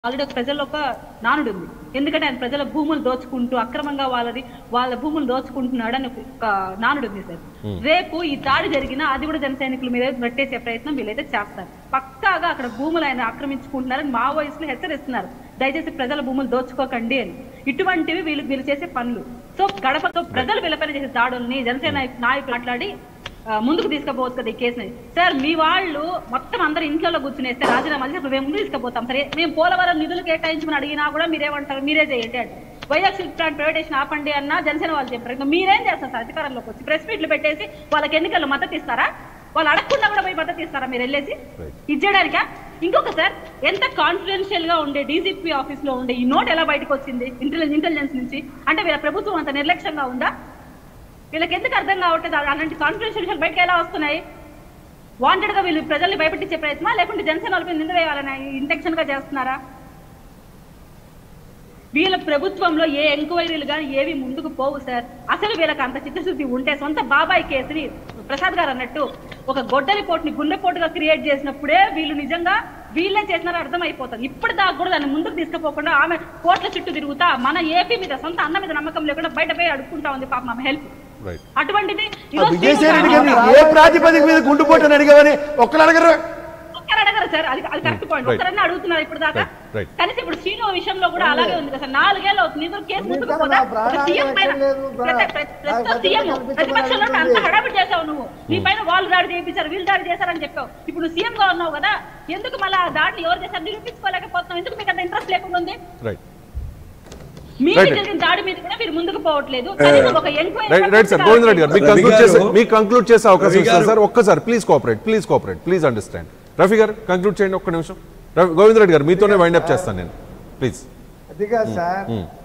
Already ఒక ప్రజల్లో ఒక నానుడు ఉంది ఎందుకంటే ఆయన ప్రజల భూములు దోచుకుంటూ అక్రమంగా వాళ్ళది వాళ్ళ భూములు దోచుకుంటున్నాడు అని ఒక నానుడు ఉంది సార్ రేపు ఈ దాడి జరిగినా అది కూడా జన సైనికుల మీద పెట్టేసే ప్రయత్నం వీళ్ళైతే చేస్తారు పక్కాగా అక్కడ భూములు ఆయన ఆక్రమించుకుంటున్నారని మావోయిస్టులు హెచ్చరిస్తున్నారు దయచేసి ప్రజల భూములు దోచుకోకండి అని ఇటువంటివి వీళ్ళు వీళ్ళు చేసే పనులు సో గడపతో ప్రజలు వీళ్ళపైన చేసే దాడుల్ని జనసేన నాయకు- నాయకులు మాట్లాడి ఆ, ముందుకు తీసుకుపోవచ్చు కదా ఈ కేసుని సార్ మీ వాళ్ళు మొత్తం అందరు ఇంట్లో కూర్చునేస్తే రాజీనామా చేసి అప్పుడు మేము ముందు తీసుకుపోతాం సరే మేము పోలవరం నిధులు కేటాయించమని అడిగినా కూడా మీరేమంటారు మీరే చేయండి అంటే వైఎస్ సిల్క్ ప్లాంట్ ప్రైవేటేషన్ ఆపండి అన్నా జనసేన వాళ్ళు చెప్పారు ఇంకా మీరేం చేస్తారు సార్ అధికారంలోకి వచ్చి ప్రెస్ మీట్లు పెట్టేసి వాళ్ళకి ఎన్నికల్లో మద్దతు ఇస్తారా వాళ్ళు అడగకుండా కూడా పోయి మద్దతు ఇస్తారా మీరు వెళ్ళేసి Right. ఇచ్చేయడానికా ఇంకొక సార్ ఎంత కాన్ఫిడెన్షియల్ గా ఉండే డీజీపీ ఆఫీస్ లో ఉండే ఈ నోట్ ఎలా బయటకు వచ్చింది ఇంటెలిజెన్స్ ఇంటెలిజెన్స్ నుంచి అంటే వీళ్ళ ప్రభుత్వం అంత నిర్లక్ష్యంగా ఉందా వీళ్ళకి ఎందుకు అర్థం కావట్లేదు అలా- అలాంటి కాన్ఫిడెన్షియల్ విషయాలు బయటకు ఎలా వస్తున్నాయి వాంటెడ్ గా వీళ్ళు ప్రజల్ని భయపెట్టించే ప్రయత్నమా లేకుంటే జనసేన వాళ్ళపై నింద వేయాలని ఇంటెన్షన్ గా చేస్తున్నారా వీళ్ళ ప్రభుత్వంలో ఏ ఎంక్వైరీలు కానీ ఏవి ముందుకు పోవు సార్ అసలు వీళ్ళకి అంత చిత్తశుద్ధి ఉంటే సొంత బాబాయ్ కేసుని ప్రసాద్ గారు అన్నట్టు ఒక గొడ్డలి పోటుని గుండెపోటుగా క్రియేట్ చేసినప్పుడే వీళ్ళు నిజంగా వీళ్ళే చేసినారో అర్థమైపోతుంది ఇప్పుడు దాకా కూడా దాన్ని ముందుకు తీసుకుపోకుండా ఆమె కోట్ల చుట్టూ తిరుగుతా మన ఏపీ మీద సొంత అన్న మీద నమ్మకం లేకుండా బయట పోయి అడుక్కుంటా ఉంది పాప ఆమె హెల్ప్ రైట్ అటువంటిది ఆ ఈరోజు విజయసాయి రెడ్డి శ్రీనివాస గారిని ఏ ప్రాతిపదిక మీద గుండుపోటని అడిగామని ఒక్కరు అడగరు ఒక్కరు అడగరు సార్ అది అది కరెక్ట్ పాయింట్ Right. ఒక్కరన్నా అడుగుతున్నారు ఇప్పుడు దాకా Right, right. కనీసం ఇప్పుడు శ్రీను విషయంలో కూడా అలాగే ఉంది కదా సార్ నాలుగేళ్ళు అవుతుంది ఇద్దరు కేసు ముందుకు ఎందుకన్నా పోదా ప్రాణాలు సీఎం పైన ఎక్కలేదు, ప్రతి- ప్రాణాలు. ప్రతి- నాకు ప్రస్తుతం సీఎం కల్పించమని ప్రతిపక్షంలో అంత అడుగుతుంది. హడావిడి చేసావు నువ్వు నీ పైన వాళ్ళు దాడి చేయించారు వీళ్ళు దాడి చేశారని చెప్పావు ఇప్పుడు నువ్వు సీఎం గా ఉన్నావు కదా ఎందుకు మళ్ళీ ఆ దాడిని ఎవరు చేశారు నిరూపించుకోలేకపోతున్నావు ఎందుకు మీకు అంత ఇంట్రెస్ట్ లేకుండా ఉంది రైట్ మీ Right. జరిగిన దాడి మీద కూడా మీరు ముందుకు పోవట్లేదు కనీసం ఒక enquiry right right sir Govind Reddy గారు మీకు రవి కంక్లూడ్ గారు- చేసే మీకు కంక్లూడ్ చేసే అవకాశం రవి ఇస్తారు గారు- సార్ ఒక్కసారి please cooperate please cooperate please understand Rafi గారు కంక్లూడ్ చేయండి ఒక్క నిమిషం రవి గోవింద్ రెడ్డి గారు మీతోనే వైండ్ అప్ చేస్తాను నేను ప్లీజ్ అది కాదు సార్